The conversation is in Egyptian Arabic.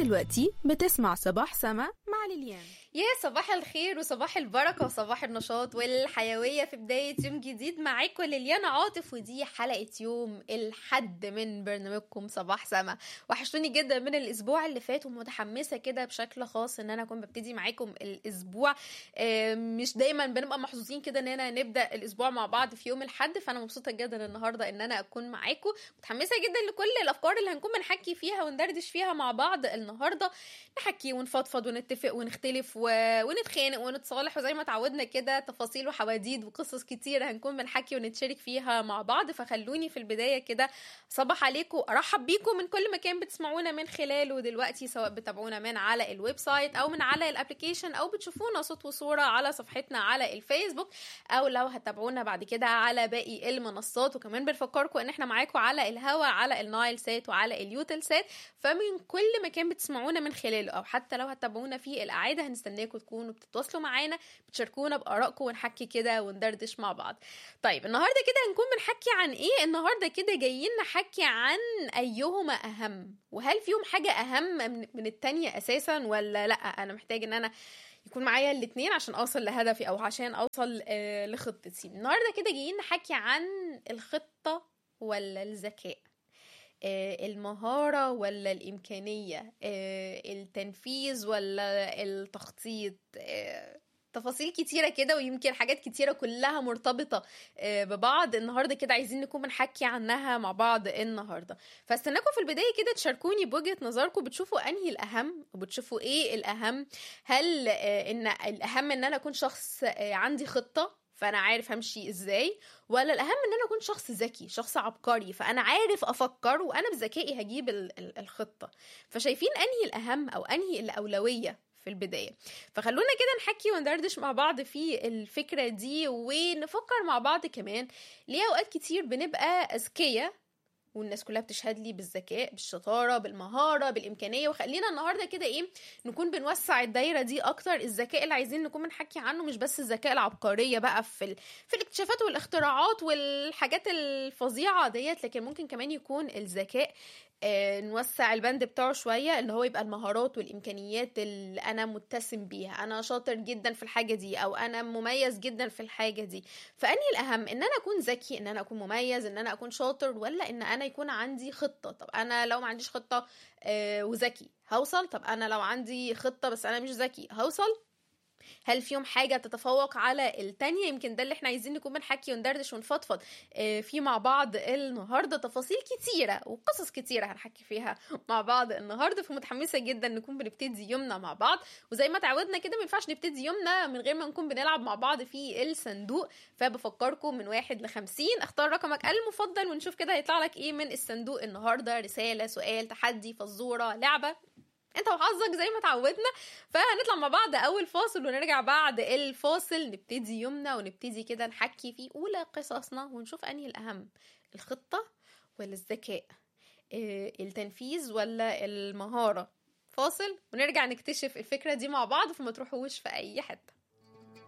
دلوقتي بتسمع صباح سما مع ليليان يا صباح الخير وصباح البركة وصباح النشاط والحيوية في بداية يوم جديد معاكم ليليانا عاطف ودي حلقة يوم الحد من برنامجكم صباح سما وحشتوني جدا من الأسبوع اللي فات ومتحمسة كده بشكل خاص إن أنا أكون ببتدي معاكم الأسبوع آه، مش دايما بنبقى محظوظين كده إن أنا نبدأ الأسبوع مع بعض في يوم الحد فأنا مبسوطة جدا النهاردة إن أنا أكون معاكم متحمسة جدا لكل الأفكار اللي هنكون بنحكي فيها وندردش فيها مع بعض النهاردة نحكي ونفضفض ونتفق ونختلف و... ونتخانق ونتصالح وزي ما اتعودنا كده تفاصيل وحواديت وقصص كتير هنكون بنحكي ونتشارك فيها مع بعض فخلوني في البداية كده صباح عليكم ارحب بيكم من كل مكان بتسمعونا من خلاله دلوقتي سواء بتابعونا من على الويب سايت او من على الابلكيشن او بتشوفونا صوت وصورة على صفحتنا على الفيسبوك او لو هتابعونا بعد كده على باقي المنصات وكمان بنفكركم ان احنا معاكم على الهوا على النايل سات وعلى اليوتل سات فمن كل مكان بتسمعونا من خلاله او حتى لو هتتابعونا في الاعاده هنستناكم تكونوا بتتواصلوا معانا بتشاركونا بارائكم ونحكي كده وندردش مع بعض طيب النهارده كده هنكون بنحكي عن ايه النهارده كده جايين نحكي عن ايهما اهم وهل فيهم حاجه اهم من- من التانية اساسا ولا لا انا محتاج ان انا يكون معايا الاتنين عشان اوصل لهدفي او عشان اوصل آه لخطتي النهارده كده جايين نحكي عن الخطه ولا الذكاء آه، المهارة ولا الإمكانية آه، التنفيذ ولا التخطيط آه، تفاصيل كتيرة كده ويمكن حاجات كتيرة كلها مرتبطة آه، ببعض النهاردة كده عايزين نكون بنحكي عنها مع بعض النهاردة فاستناكم في البداية كده تشاركوني بوجهة نظركم بتشوفوا أنهي الأهم وبتشوفوا إيه الأهم هل آه، إن الأهم إن أنا أكون شخص آه، عندي خطة فانا عارف همشي ازاي ولا الاهم ان انا اكون شخص ذكي شخص عبقري فانا عارف افكر وانا بذكائي هجيب ال- ال- الخطه فشايفين انهي الاهم او انهي الاولويه في البدايه فخلونا كده نحكي وندردش مع بعض في الفكره دي ونفكر مع بعض كمان ليه اوقات كتير بنبقى اذكياء والناس كلها بتشهد لي بالذكاء بالشطاره بالمهاره بالامكانيه وخلينا النهارده كده ايه نكون بنوسع الدايره دي اكتر الذكاء اللي عايزين نكون بنحكي عنه مش بس الذكاء العبقريه بقى في ال... في الاكتشافات والاختراعات والحاجات الفظيعه ديت لكن ممكن كمان يكون الذكاء آه، نوسع البند بتاعه شويه ان هو يبقى المهارات والامكانيات اللي انا متسم بيها انا شاطر جدا في الحاجه دي او انا مميز جدا في الحاجه دي فانهي الاهم ان انا اكون ذكي ان انا اكون مميز ان انا اكون شاطر ولا ان انا يكون عندي خطه طب انا لو ما عنديش خطه آه، وذكي هوصل طب انا لو عندي خطه بس انا مش ذكي هوصل هل فيهم حاجة تتفوق على التانية يمكن ده اللي احنا عايزين نكون بنحكي وندردش ونفضفض آه، فيه مع بعض النهاردة تفاصيل كتيرة وقصص كتيرة هنحكي فيها مع بعض النهاردة فمتحمسة جدا نكون بنبتدي يومنا مع بعض وزي ما تعودنا كده ما ينفعش نبتدي يومنا من غير ما نكون بنلعب مع بعض في الصندوق فبفكركم من واحد لخمسين اختار رقمك المفضل ونشوف كده هيطلع لك ايه من الصندوق النهاردة رسالة سؤال تحدي فزورة لعبة انت وحظك زي ما اتعودنا فهنطلع مع بعض اول فاصل ونرجع بعد الفاصل نبتدي يومنا ونبتدي كده نحكي في اولى قصصنا ونشوف انهي الاهم الخطه ولا الذكاء اه، التنفيذ ولا المهاره فاصل ونرجع نكتشف الفكره دي مع بعض فما تروحوش في اي حته